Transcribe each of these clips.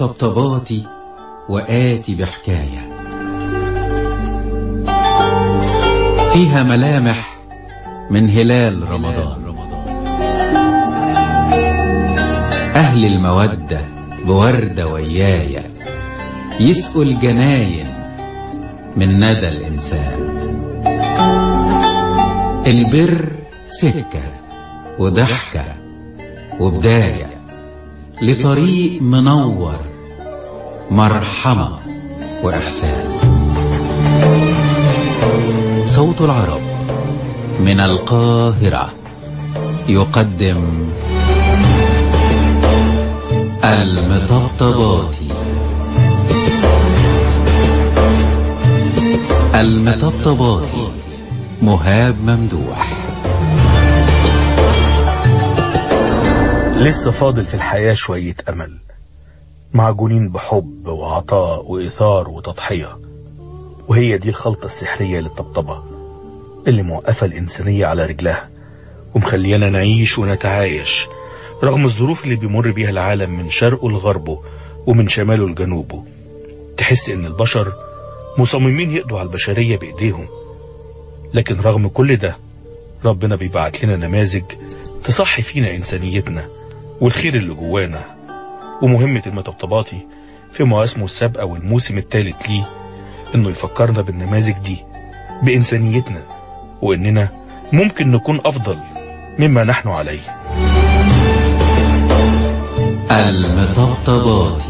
طبطباتي وآتي بحكاية فيها ملامح من هلال رمضان أهل المودة بوردة ويايا يسقوا الجناين من ندى الإنسان البر سكة وضحكة وبداية لطريق منور مرحمة وإحسان صوت العرب من القاهرة يقدم المطبطباتي المطبطباتي مهاب ممدوح لسه فاضل في الحياة شوية أمل معجونين بحب وعطاء وإثار وتضحية وهي دي الخلطة السحرية للطبطبة اللي موقفة الإنسانية على رجلها ومخليانا نعيش ونتعايش رغم الظروف اللي بيمر بيها العالم من شرقه لغربه ومن شماله لجنوبه تحس إن البشر مصممين يقضوا على البشرية بإيديهم لكن رغم كل ده ربنا بيبعت لنا نماذج تصحي فينا إنسانيتنا والخير اللي جوانا ومهمة المطبطباتي في مواسمه السابقة والموسم الثالث ليه إنه يفكرنا بالنماذج دي بإنسانيتنا وإننا ممكن نكون أفضل مما نحن عليه المطبطباتي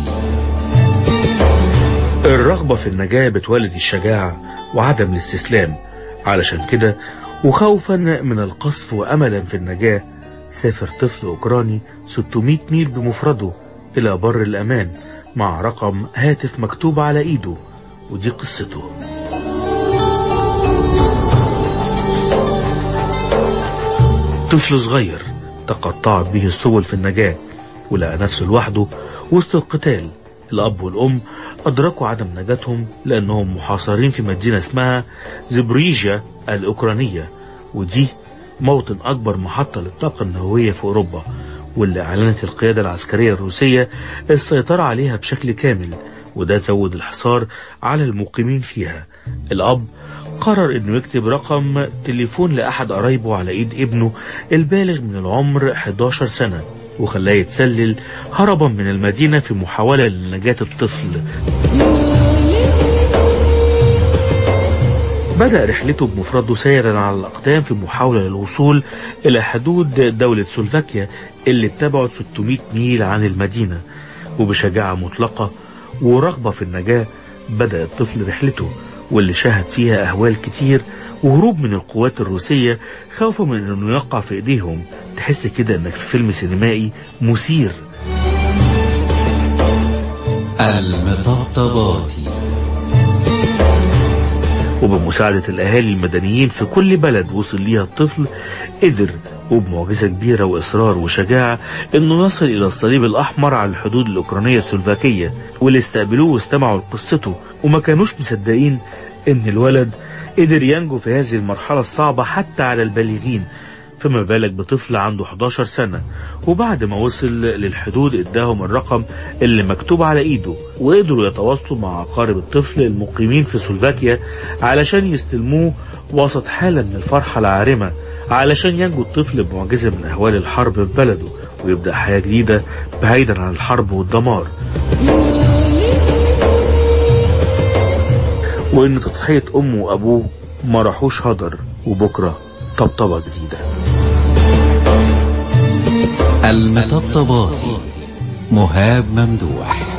الرغبة في النجاة بتولد الشجاعة وعدم الاستسلام علشان كده وخوفا من القصف وأملا في النجاة سافر طفل أوكراني 600 ميل بمفرده إلى بر الأمان مع رقم هاتف مكتوب على إيده ودي قصته طفل صغير تقطعت به السبل في النجاة ولقى نفسه لوحده وسط القتال الأب والأم أدركوا عدم نجاتهم لأنهم محاصرين في مدينة اسمها زبريجيا الأوكرانية ودي موطن أكبر محطة للطاقة النووية في أوروبا واللي أعلنت القيادة العسكرية الروسية السيطرة عليها بشكل كامل وده زود الحصار على المقيمين فيها الأب قرر انه يكتب رقم تليفون لأحد قرايبه على ايد ابنه البالغ من العمر 11 سنة وخلاه يتسلل هربا من المدينة في محاولة لنجاة الطفل بدأ رحلته بمفرده سيرا على الأقدام في محاولة للوصول إلى حدود دولة سلوفاكيا اللي بتبعد 600 ميل عن المدينة وبشجاعة مطلقة ورغبة في النجاة بدأ الطفل رحلته واللي شاهد فيها أهوال كتير وهروب من القوات الروسية خوفا من أنه يقع في إيديهم تحس كده أنك في فيلم سينمائي مثير المطبطباتي وبمساعدة الأهالي المدنيين في كل بلد وصل ليها الطفل قدر وبمعجزة كبيرة وإصرار وشجاعة إنه يصل إلى الصليب الأحمر على الحدود الأوكرانية السلوفاكية واللي استقبلوه واستمعوا لقصته وما كانوش مصدقين إن الولد قدر ينجو في هذه المرحلة الصعبة حتى على البالغين فما بالك بطفل عنده 11 سنة وبعد ما وصل للحدود اداهم الرقم اللي مكتوب على ايده وقدروا يتواصلوا مع اقارب الطفل المقيمين في سلوفاكيا علشان يستلموه وسط حالة من الفرحة العارمة علشان ينجو الطفل بمعجزة من اهوال الحرب في بلده ويبدأ حياة جديدة بعيدا عن الحرب والدمار وان تضحية امه وابوه ما راحوش هدر وبكرة طبطبة جديدة المطبطباتي مهاب ممدوح